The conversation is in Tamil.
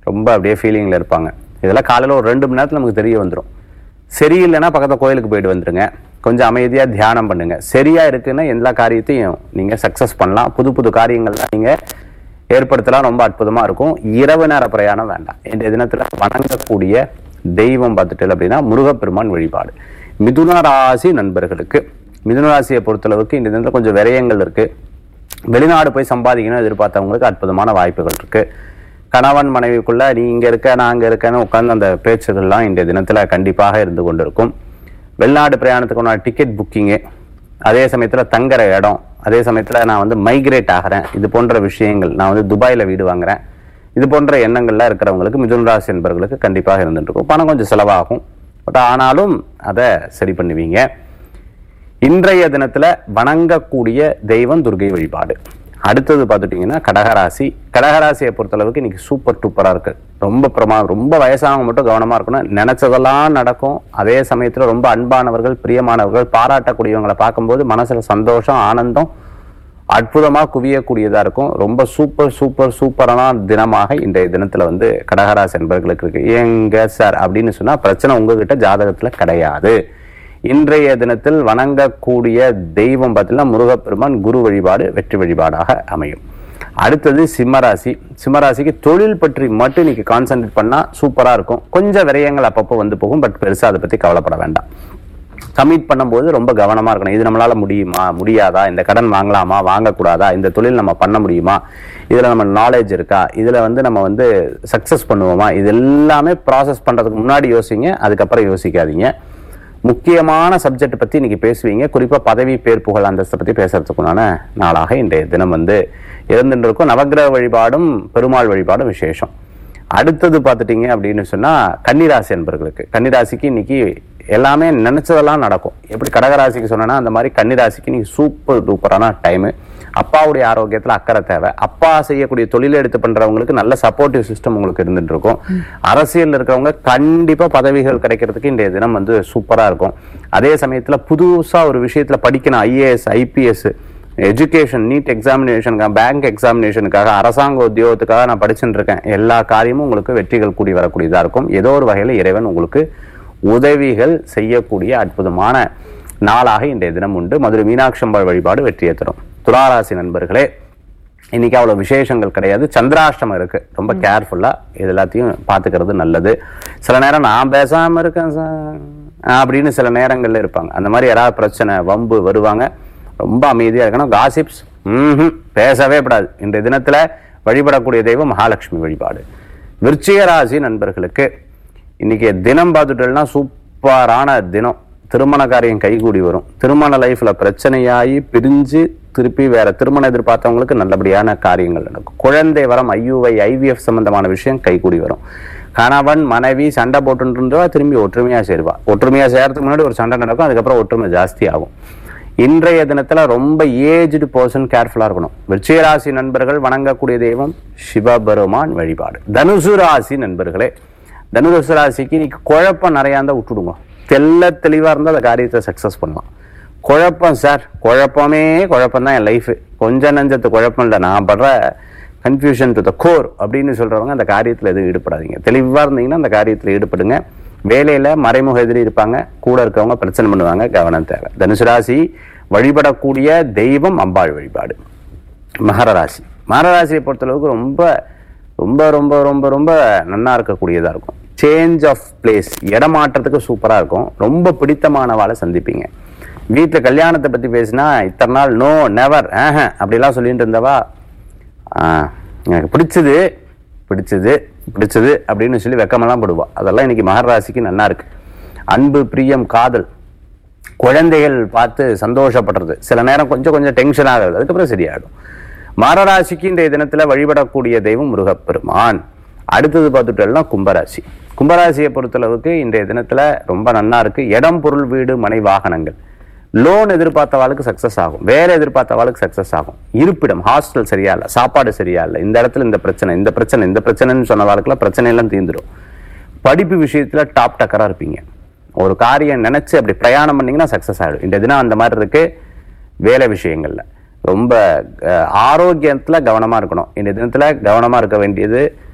ரொம்ப அப்படியே ஃபீலிங்கில் இருப்பாங்க இதெல்லாம் காலையில் ஒரு ரெண்டு மணி நேரத்தில் நமக்கு தெரிய வந்துடும் சரியில்லைன்னா பக்கத்தில் கோயிலுக்கு போயிட்டு வந்துருங்க கொஞ்சம் அமைதியாக தியானம் பண்ணுங்க சரியா இருக்குன்னா எல்லா காரியத்தையும் நீங்கள் சக்ஸஸ் பண்ணலாம் புது புது காரியங்கள்லாம் நீங்கள் ஏற்படுத்தலாம் ரொம்ப அற்புதமாக இருக்கும் இரவு நேர பிரயாணம் வேண்டாம் இன்றைய தினத்தில் வணங்கக்கூடிய தெய்வம் பார்த்துட்டு அப்படின்னா முருகப்பெருமான் வழிபாடு மிதுன ராசி நண்பர்களுக்கு மிதுன ராசியை பொறுத்தளவுக்கு இந்த தினத்தில் கொஞ்சம் விரயங்கள் இருக்கு வெளிநாடு போய் சம்பாதிக்கணும் எதிர்பார்த்தவங்களுக்கு அற்புதமான வாய்ப்புகள் இருக்கு கணவன் மனைவிக்குள்ள நீ இங்க இருக்க நான் அங்க இருக்கேன்னு உட்கார்ந்து அந்த பேச்சுகள்லாம் இன்றைய தினத்துல கண்டிப்பாக இருந்து கொண்டிருக்கும் வெளிநாடு பிரயாணத்துக்கான டிக்கெட் புக்கிங்கு அதே சமயத்துல தங்குற இடம் அதே சமயத்துல நான் வந்து மைக்ரேட் ஆகிறேன் இது போன்ற விஷயங்கள் நான் வந்து துபாயில வீடு வாங்குறேன் இது போன்ற எண்ணங்கள்லாம் இருக்கிறவங்களுக்கு மிதுன ராசி என்பவர்களுக்கு கண்டிப்பாக இருந்துட்டு இருக்கும் பணம் கொஞ்சம் செலவாகும் பட் ஆனாலும் அதை சரி பண்ணுவீங்க இன்றைய தினத்துல வணங்கக்கூடிய தெய்வம் துர்கை வழிபாடு அடுத்தது பார்த்துட்டீங்கன்னா கடகராசி கடகராசியை பொறுத்தளவுக்கு இன்னைக்கு சூப்பர் டூப்பரா இருக்கு ரொம்ப பிரமா ரொம்ப வயசானவங்க மட்டும் கவனமா இருக்கணும் நினைச்சதெல்லாம் நடக்கும் அதே சமயத்துல ரொம்ப அன்பானவர்கள் பிரியமானவர்கள் பாராட்டக்கூடியவங்களை பார்க்கும்போது மனசுல சந்தோஷம் ஆனந்தம் அற்புதமா குவியக்கூடியதா இருக்கும் ரொம்ப சூப்பர் சூப்பர் சூப்பரான தினமாக இன்றைய தினத்துல வந்து கடகராசி என்பர்களுக்கு இருக்கு ஏங்க சார் அப்படின்னு சொன்னா பிரச்சனை உங்ககிட்ட ஜாதகத்துல கிடையாது இன்றைய தினத்தில் வணங்கக்கூடிய தெய்வம் பார்த்தீங்கன்னா முருகப்பெருமான் குரு வழிபாடு வெற்றி வழிபாடாக அமையும் அடுத்தது சிம்மராசி சிம்மராசிக்கு தொழில் பற்றி மட்டும் இன்னைக்கு கான்சென்ட்ரேட் பண்ணா சூப்பரா இருக்கும் கொஞ்சம் விரயங்கள் அப்பப்போ வந்து போகும் பட் பெருசா அதை பத்தி கவலைப்பட வேண்டாம் கமிட் பண்ணும்போது ரொம்ப கவனமா இருக்கணும் இது நம்மளால முடியுமா முடியாதா இந்த கடன் வாங்கலாமா வாங்கக்கூடாதா இந்த தொழில் நம்ம பண்ண முடியுமா இதுல நம்ம நாலேஜ் இருக்கா இதுல வந்து நம்ம வந்து சக்சஸ் பண்ணுவோமா இது எல்லாமே ப்ராசஸ் பண்றதுக்கு முன்னாடி யோசிங்க அதுக்கப்புறம் யோசிக்காதீங்க முக்கியமான சப்ஜெக்ட் பத்தி இன்னைக்கு பேசுவீங்க குறிப்பா பதவி பேர் புகழ் அந்தஸ்தை பத்தி பேசுறதுக்குண்டான நாளாக இன்றைய தினம் வந்து இருந்துட்டு இருக்கும் நவக்கிரக வழிபாடும் பெருமாள் வழிபாடும் விசேஷம் அடுத்தது பார்த்துட்டீங்க அப்படின்னு சொன்னா கன்னிராசி என்பர்களுக்கு கன்னிராசிக்கு இன்னைக்கு எல்லாமே நினைச்சதெல்லாம் நடக்கும் எப்படி கடகராசிக்கு சொன்னேன்னா அந்த மாதிரி கன்னிராசிக்கு இன்னைக்கு சூப்பர் டூப்பரான டைமு அப்பாவுடைய ஆரோக்கியத்துல அக்கறை தேவை அப்பா செய்யக்கூடிய தொழிலை எடுத்து பண்றவங்களுக்கு நல்ல சப்போர்ட்டிவ் சிஸ்டம் உங்களுக்கு இருந்துட்டு இருக்கும் அரசியல் இருக்கிறவங்க கண்டிப்பா பதவிகள் கிடைக்கிறதுக்கு இன்றைய தினம் வந்து சூப்பரா இருக்கும் அதே சமயத்துல புதுசா ஒரு விஷயத்துல படிக்கணும் ஐஏஎஸ் ஐபிஎஸ் எஜுகேஷன் நீட் எக்ஸாமினேஷனுக்காக பேங்க் எக்ஸாமினேஷனுக்காக அரசாங்க உத்தியோகத்துக்காக நான் படிச்சுட்டு இருக்கேன் எல்லா காரியமும் உங்களுக்கு வெற்றிகள் கூடி வரக்கூடியதா இருக்கும் ஏதோ ஒரு வகையில் இறைவன் உங்களுக்கு உதவிகள் செய்யக்கூடிய அற்புதமான நாளாக இன்றைய தினம் உண்டு மதுரை மீனாட்சி அம்பாள் வழிபாடு வெற்றியை தரும் துளாராசி நண்பர்களே இன்னைக்கு அவ்வளவு விசேஷங்கள் கிடையாது சந்திராஷ்டமம் இருக்கு ரொம்ப கேர்ஃபுல்லா இது எல்லாத்தையும் பார்த்துக்கிறது நல்லது சில நேரம் நான் பேசாம இருக்கேன் சார் அப்படின்னு சில நேரங்கள்ல இருப்பாங்க அந்த மாதிரி யாராவது பிரச்சனை வம்பு வருவாங்க ரொம்ப அமைதியா இருக்கணும் காசிப்ஸ் ம் பேசவே கூடாது இன்றைய தினத்துல வழிபடக்கூடிய தெய்வம் மகாலட்சுமி வழிபாடு விருச்சிக ராசி நண்பர்களுக்கு இன்னைக்கு தினம் பார்த்துட்டோம்னா சூப்பரான தினம் திருமண காரியம் கைகூடி வரும் திருமண லைஃப்ல பிரச்சனையாகி பிரிஞ்சு திருப்பி வேற திருமணம் எதிர்பார்த்தவங்களுக்கு நல்லபடியான காரியங்கள் நடக்கும் குழந்தை வரம் ஐயுவை ஐவிஎஃப் சம்பந்தமான விஷயம் கைகூடி வரும் கணவன் மனைவி சண்டை போட்டுட்டு இருந்தவா திரும்பி ஒற்றுமையா சேருவா ஒற்றுமையா சேர்றதுக்கு முன்னாடி ஒரு சண்டை நடக்கும் அதுக்கப்புறம் ஒற்றுமை ஜாஸ்தி ஆகும் இன்றைய தினத்துல ரொம்ப ஏஜ்டு பர்சன் கேர்ஃபுல்லா இருக்கணும் விருச்சிக ராசி நண்பர்கள் வணங்கக்கூடிய தெய்வம் சிவபெருமான் வழிபாடு தனுசு ராசி நண்பர்களே தனுசு ராசிக்கு இன்னைக்கு குழப்பம் நிறையா இருந்தா விட்டுடுங்க தெல்ல தெளிவா இருந்தா அந்த காரியத்தை சக்சஸ் பண்ணலாம் குழப்பம் சார் குழப்பமே குழப்பம் தான் என் லைஃப் கொஞ்ச நஞ்சத்து குழப்பம் இல்லை நான் படுற கன்ஃபியூஷன் டு த கோர் அப்படின்னு சொல்றவங்க அந்த காரியத்தில் எதுவும் ஈடுபடாதீங்க தெளிவா இருந்தீங்கன்னா அந்த காரியத்தில் ஈடுபடுங்க வேலையில மறைமுக எதிரி இருப்பாங்க கூட இருக்கவங்க பிரச்சனை பண்ணுவாங்க கவனம் தேவை தனுசு ராசி வழிபடக்கூடிய தெய்வம் அம்பாள் வழிபாடு மகர ராசி மகர ராசியை பொறுத்தளவுக்கு ரொம்ப ரொம்ப ரொம்ப ரொம்ப ரொம்ப நன்னா இருக்கக்கூடியதா இருக்கும் சேஞ்ச் ஆஃப் பிளேஸ் இடமாற்றத்துக்கு சூப்பரா இருக்கும் ரொம்ப பிடித்தமானவாளை சந்திப்பீங்க வீட்டில் கல்யாணத்தை பத்தி பேசினா இத்தனை நாள் நோ நெவர் ஆஹ அப்படிலாம் சொல்லிட்டு இருந்தவா ஆ, எனக்கு பிடிச்சது பிடிச்சது பிடிச்சது அப்படின்னு சொல்லி வெக்கமெல்லாம் படுவா அதெல்லாம் இன்னைக்கு மகர ராசிக்கு நன்னா இருக்கு அன்பு பிரியம் காதல் குழந்தைகள் பார்த்து சந்தோஷப்படுறது சில நேரம் கொஞ்சம் கொஞ்சம் டென்ஷன் ஆகுது அதுக்கப்புறம் சரியாயிடும் மகராசிக்கு இன்றைய தினத்துல வழிபடக்கூடிய தெய்வம் முருகப்பெருமான் அடுத்தது பார்த்துட்டோம்னா கும்பராசி கும்பராசியை பொறுத்தளவுக்கு இன்றைய தினத்துல ரொம்ப நன்னா இருக்கு இடம் பொருள் வீடு மனை வாகனங்கள் லோன் எதிர்பார்த்தவாளுக்கு சக்சஸ் ஆகும் வேலை எதிர்பார்த்தவாளுக்கு சக்சஸ் ஆகும் இருப்பிடம் ஹாஸ்டல் சரியா இல்லை சாப்பாடு சரியா இல்லை இந்த இடத்துல இந்த பிரச்சனை இந்த பிரச்சனை இந்த பிரச்சனைன்னு சொன்னவாளுக்குலாம் பிரச்சனை எல்லாம் தீர்ந்துடும் படிப்பு விஷயத்துல டாப் டக்கரா இருப்பீங்க ஒரு காரியம் நினைச்சு அப்படி பிரயாணம் பண்ணீங்கன்னா சக்சஸ் ஆயிடும் இந்த தினம் அந்த மாதிரி இருக்கு வேலை விஷயங்கள்ல ரொம்ப அஹ், ஆரோக்கியத்துல கவனமா இருக்கணும் இந்த தினத்துல கவனமா இருக்க வேண்டியது